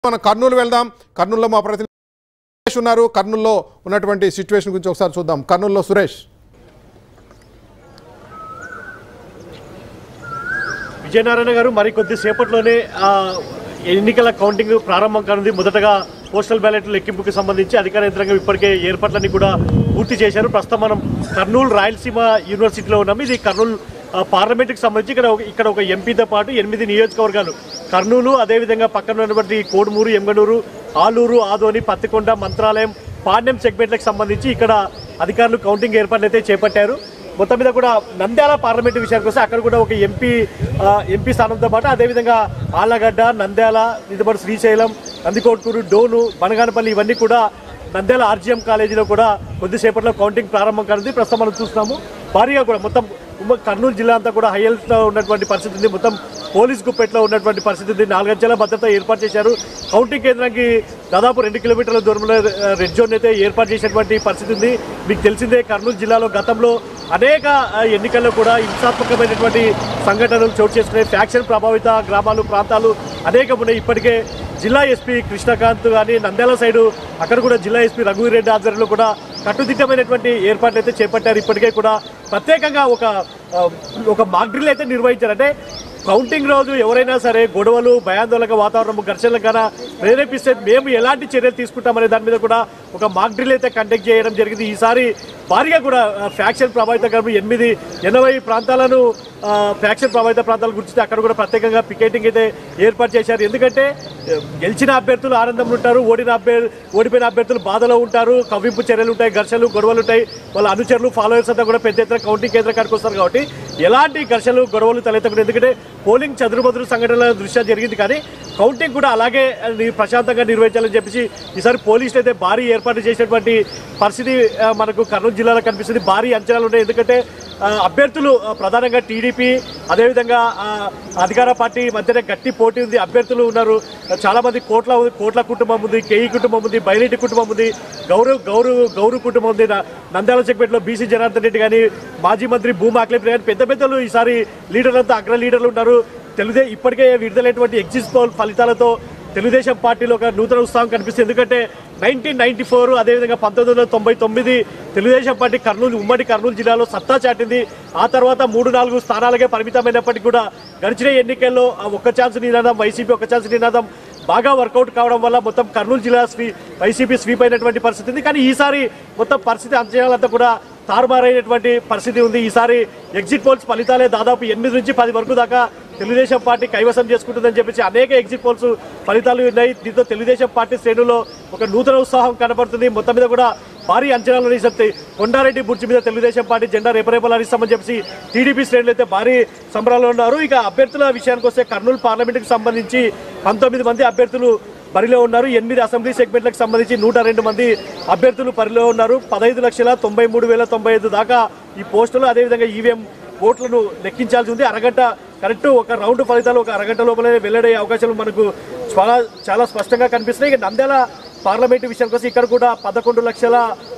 మనం కర్నూలు వెళ్దాం కర్నూలులో మా ప్రతినిధి సురేష్ ఉన్నారు కర్నూలులో ఉన్నటువంటి సిచ్యువేషన్ గురించి ఒకసారి చూద్దాం కర్నూలులో సురేష్ విజయనారాయణ గారు మరి కొద్దిసేపట్లోనే ఆ, ఎన్నికల కౌంటింగ్ ప్రారంభం కానుంది మొదటగా పోస్టల్ బ్యాలెట్ లెక్కింపుకి సంబంధించి అధికార యంత్రాంగం ఇప్పటికే ఏర్పాట్లన్నీ కూడా పూర్తి చేశారు ప్రస్తుతం మనం కర్నూలు రాయలసీమ యూనివర్సిటీలో ఉన్నాం ఇది కర్నూలు ఆ, పార్లమెంట్కి సంబంధించి ఇక్కడ ఒక- ఇక్కడ ఒక ఎంపీతో పాటు ఎనిమిది నియోజకవర్గాలు కర్నూలు అదేవిధంగా పక్కన ఉన్నటువంటి కోడుమూరు ఎంగనూరు ఆలూరు ఆదోని పత్తికొండ మంత్రాలయం పాండ్యం సెగ్మెంట్లకు సంబంధించి ఇక్కడ అధికారులు కౌంటింగ్ ఏర్పాట్లు అయితే చేపట్టారు మొత్తం మీద కూడా నంద్యాల పార్లమెంటు విషయానికి వస్తే అక్కడ కూడా ఒక ఎంపీ ఆ, ఎంపీ స్థానంతో పాటు అదేవిధంగా ఆళ్లగడ్డ నంద్యాల ఇదిపాటు శ్రీశైలం నందికోట్కూరు డోను బనగానపల్లి ఇవన్నీ కూడా నంద్యాల ఆర్జీఎం కాలేజీలో కూడా కొద్దిసేపట్లో కౌంటింగ్ ప్రారంభం కానుంది ప్రస్తుతం మనం చూస్తున్నాము భారీగా కూడా మొత్తం ఉమ్మ కర్నూలు జిల్లా అంతా కూడా హై లో ఉన్నటువంటి పరిస్థితి ఉంది మొత్తం పోలీస్ గుప్పెట్లో ఉన్నటువంటి పరిస్థితి ఉంది నాలుగంచెల భద్రత ఏర్పాటు చేశారు కౌంటింగ్ కేంద్రానికి దాదాపు రెండు కిలోమీటర్ల దూరంలో ఆ, రెడ్ జోన్ అయితే ఏర్పాటు చేసినటువంటి పరిస్థితి ఉంది మీకు తెలిసిందే కర్నూలు జిల్లాలో గతంలో అనేక ఆ, ఎన్నికల్లో కూడా హింసాత్మకమైనటువంటి సంఘటనలు చోటు చేసుకునే ఫ్యాక్షన్ ప్రభావిత గ్రామాలు ప్రాంతాలు అనేకం ఉన్నాయి ఇప్పటికే జిల్లా ఎస్పీ కృష్ణకాంత్ కానీ నంద్యాల సైడు అక్కడ కూడా జిల్లా ఎస్పీ రఘువీర్ రెడ్డి ఆధ్వర్యంలో కూడా కట్టుదిట్టమైనటువంటి ఏర్పాట్లు అయితే చేపట్టారు ఇప్పటికే కూడా ప్రత్యేకంగా ఒక ఆ, ఒక మాక్ డ్రిల్ అయితే నిర్వహించారు అంటే కౌంటింగ్ రోజు ఎవరైనా సరే గొడవలు భయాందోళన వాతావరణం ఘర్షణలు కన్నా ప్రేరేపిస్తే మేము ఎలాంటి చర్యలు తీసుకుంటామనే దాని మీద కూడా ఒక మాక్ డ్రిల్ అయితే కండక్ట్ చేయడం జరిగింది ఈసారి భారీగా కూడా ఆ, ఫ్యాక్షన్ ప్రభావిత గ్రామం ఎనిమిది ఎనభై ప్రాంతాలను ఆ, ఫ్యాక్షన్ ప్రభావిత ప్రాంతాల గురించి అక్కడ కూడా ప్రత్యేకంగా పికెటింగ్ అయితే ఏర్పాటు చేశారు ఎందుకంటే ఆ, గెలిచిన అభ్యర్థులు ఆనందంలో ఉంటారు ఓడిన అభ్యర్థి ఓడిపోయిన అభ్యర్థులు బాధలో ఉంటారు కవ్వింపు చర్యలు ఉంటాయి ఘర్షణలు గొడవలు ఉంటాయి వాళ్ళ అనుచరులు ఫాలోవర్స్ అంతా కూడా పెద్ద ఎత్తున కౌంటింగ్ కేంద్రం కాడికి వస్తారు కాబట్టి ఎలాంటి ఘర్షణలు గొడవలు తలెత్తకుండా ఎందుకంటే పోలింగ్ చదురుబదురు సంఘటనల దృష్ట్యా జరిగింది కానీ కౌంటింగ్ కూడా అలాగే ని- ప్రశాంతంగా నిర్వహించాలని చెప్పేసి ఈసారి పోలీసులు అయితే భారీ ఏర్పాటు చేసినటువంటి పరిస్థితి ఆ, మనకు కర్నూలు జిల్లాలో కనిపిస్తుంది భారీ అంచనాలు ఉన్నాయి ఎందుకంటే ఆ, అభ్యర్థులు ఆ, ప్రధానంగా టీడీపీ అదేవిధంగా ఆ, అధికార పార్టీ మధ్యనే గట్టి పోటీ ఉంది అభ్యర్థులు ఉన్నారు చాలా మంది కోట్ల కోట్ల కుటుంబం ఉంది కేఈ కుటుంబం ఉంది బైరెడ్డి కుటుంబం ఉంది గౌరవ్ గౌరవ్ గౌరవ్ కుటుంబం ఉంది న- నంద్యాల సెగ్మెంట్లో బీసీ జనార్దన్ రెడ్డి కానీ మాజీ మంత్రి భూమా అఖిలేష్ కానీ పెద్ద పెద్దలు ఈసారి లీడర్లంతా అగ్ర లీడర్లు ఉన్నారు తెలుగుదే ఇప్పటికే విడుదలైనటువంటి ఎగ్జిట్ పోల్ ఫలితాలతో తెలుగుదేశం పార్టీలో ఒక నూతన ఉత్సాహం కనిపిస్తుంది ఎందుకంటే నైన్టీన్ నైన్టీ ఫోర్ అదేవిధంగా పంతొమ్మిది వందల తొంభై తొమ్మిది తెలుగుదేశం పార్టీ కర్నూలు ఉమ్మడి కర్నూలు జిల్లాలో సత్తా చాటింది ఆ తర్వాత మూడు నాలుగు స్థానాలకే పరిమితమైనప్పటికీ కూడా గడిచిన ఎన్నికల్లో ఆ ఒక్క ఛాన్స్ నినాదం వైసీపీ ఒక్క ఛాన్స్ నినాదం బాగా వర్కౌట్ కావడం వల్ల మొత్తం కర్నూలు జిల్లా స్వీ వైసీపీ స్వీప్ అయినటువంటి పరిస్థితి ఉంది కానీ ఈసారి మొత్తం పరిస్థితి అంచనాలంతా కూడా తారుమారైనటువంటి పరిస్థితి ఉంది ఈసారి ఎగ్జిట్ పోల్స్ ఫలితాలే దాదాపు ఎనిమిది నుంచి పది వరకు దాకా తెలుగుదేశం పార్టీ కైవసం చేసుకుంటుందని చెప్పేసి అనేక ఎగ్జిట్ పోల్స్ ఫలితాలు ఉన్నాయి దీంతో తెలుగుదేశం పార్టీ శ్రేణుల్లో ఒక నూతన ఉత్సాహం కనపడుతుంది మొత్తం మీద కూడా భారీ అంచనాలు ఉన్నాయి కొండారెడ్డి బుర్జి మీద తెలుగుదేశం పార్టీ జెండా రేపరేపలాడిస్తామని చెప్పేసి టీడీపీ శ్రేణులు అయితే భారీ సంబరాలు ఉన్నారు ఇక అభ్యర్థుల విషయానికి వస్తే కర్నూలు పార్లమెంట్కి సంబంధించి పంతొమ్మిది మంది అభ్యర్థులు బరిలో ఉన్నారు ఎనిమిది అసెంబ్లీ సెగ్మెంట్లకు సంబంధించి నూట రెండు మంది అభ్యర్థులు బరిలో ఉన్నారు పదహైదు లక్షల తొంభై మూడు వేల తొంభై ఐదు దాకా ఈ పోస్టులు అదేవిధంగా ఈవీఎం ఓట్లను లెక్కించాల్సి ఉంది అరగంట కరెక్ట్ ఒక రౌండ్ ఫలితాలు ఒక అరగంట లోపలే వెల్లడే అవకాశాలు మనకు చాలా చాలా స్పష్టంగా కనిపిస్తున్నాయి ఇక నంద్యాల పార్లమెంటు విషయానికి వస్తే ఇక్కడ కూడా పదకొండు లక్షల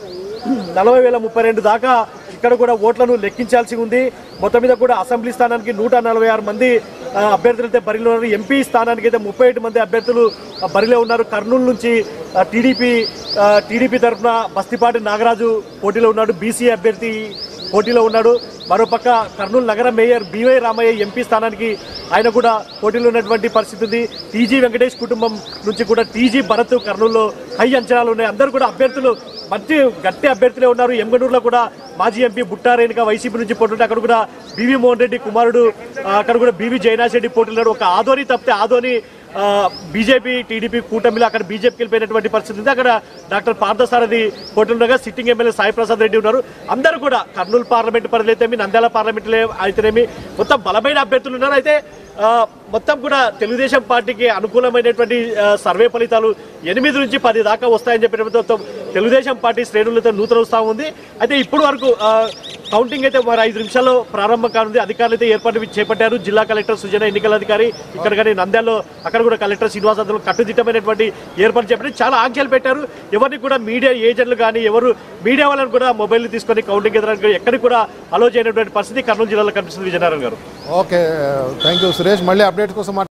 నలభై వేల ముప్పై రెండు దాకా ఇక్కడ కూడా ఓట్లను లెక్కించాల్సి ఉంది మొత్తం మీద కూడా అసెంబ్లీ స్థానానికి నూట నలభై ఆరు మంది ఆ, అభ్యర్థులు అయితే బరిలో ఉన్నారు ఎంపీ స్థానానికి అయితే ముప్పై ఏడు మంది అభ్యర్థులు ఆ, బరిలో ఉన్నారు కర్నూలు నుంచి ఆ, టీడీపీ ఆ, టీడీపీ తరఫున బస్తిపాటి నాగరాజు పోటీలో ఉన్నాడు బీసీ అభ్యర్థి పోటీలో ఉన్నాడు మరోపక్క కర్నూలు నగర మేయర్ బివై రామయ్య ఎంపీ స్థానానికి ఆయన కూడా పోటీలో ఉన్నటువంటి పరిస్థితి ఉంది టీజీ వెంకటేష్ కుటుంబం నుంచి కూడా టీజీ భరత్ కర్నూలులో హై అంచనాలు ఉన్నాయి అందరూ కూడా అభ్యర్థులు మంచి గట్టి అభ్యర్థులే ఉన్నారు ఎంగనూరులో కూడా మాజీ ఎంపీ బుట్టారేణిక వైసీపీ నుంచి పోటీ అక్కడ కూడా బీవీ మోహన్ రెడ్డి కుమారుడు ఆ, అక్కడ కూడా బీవీ జయనాథ్ రెడ్డి పోటీలో ఒక ఆదోని తప్పితే ఆదోని ఆ, బీజేపీ టీడీపీ కూటమిలో అక్కడ బీజేపీకి వెళ్ళిపోయినటువంటి పరిస్థితి ఉంది అక్కడ డాక్టర్ పార్థసారథి పోటీ ఉండగా సిట్టింగ్ ఎమ్మెల్యే సాయి ప్రసాద్ రెడ్డి ఉన్నారు అందరూ కూడా కర్నూలు పార్లమెంట్ పరిధిలో అయితేమి నంద్యాల పార్లమెంట్ అయితేనేమి మొత్తం బలమైన అభ్యర్థులు ఉన్నారు అయితే ఆ, మొత్తం కూడా తెలుగుదేశం పార్టీకి అనుకూలమైనటువంటి ఆ, సర్వే ఫలితాలు ఎనిమిది నుంచి పది దాకా వస్తాయని చెప్పిన తెలుగుదేశం పార్టీ శ్రేణులతో నూతన ఉత్సాహం ఉంది అయితే ఇప్పుడు వరకు ఆ, కౌంటింగ్ అయితే మరి ఐదు నిమిషాల్లో ప్రారంభం కానుంది అధికారులు అయితే ఏర్పాటు చేపట్టారు జిల్లా కలెక్టర్ సుజన ఎన్నికల అధికారి ఇక్కడ కానీ నంద్యాలలో అక్కడ కూడా కలెక్టర్ శ్రీనివాస్ అందులో కట్టుదిట్టమైనటువంటి ఏర్పాటు చేపట్టి చాలా ఆంక్షలు పెట్టారు ఎవరిని కూడా మీడియా ఏజెంట్లు కానీ ఎవరు మీడియా వాళ్ళని కూడా మొబైల్ తీసుకొని కౌంటింగ్ ఎదురానికి ఎక్కడికి కూడా అలో చేయనటువంటి పరిస్థితి కర్నూలు జిల్లాలో కనిపిస్తుంది విజయనారాయణ గారు ఓకే థ్యాంక్ యూ సురేష్ మళ్ళీ అప్డేట్ కోసం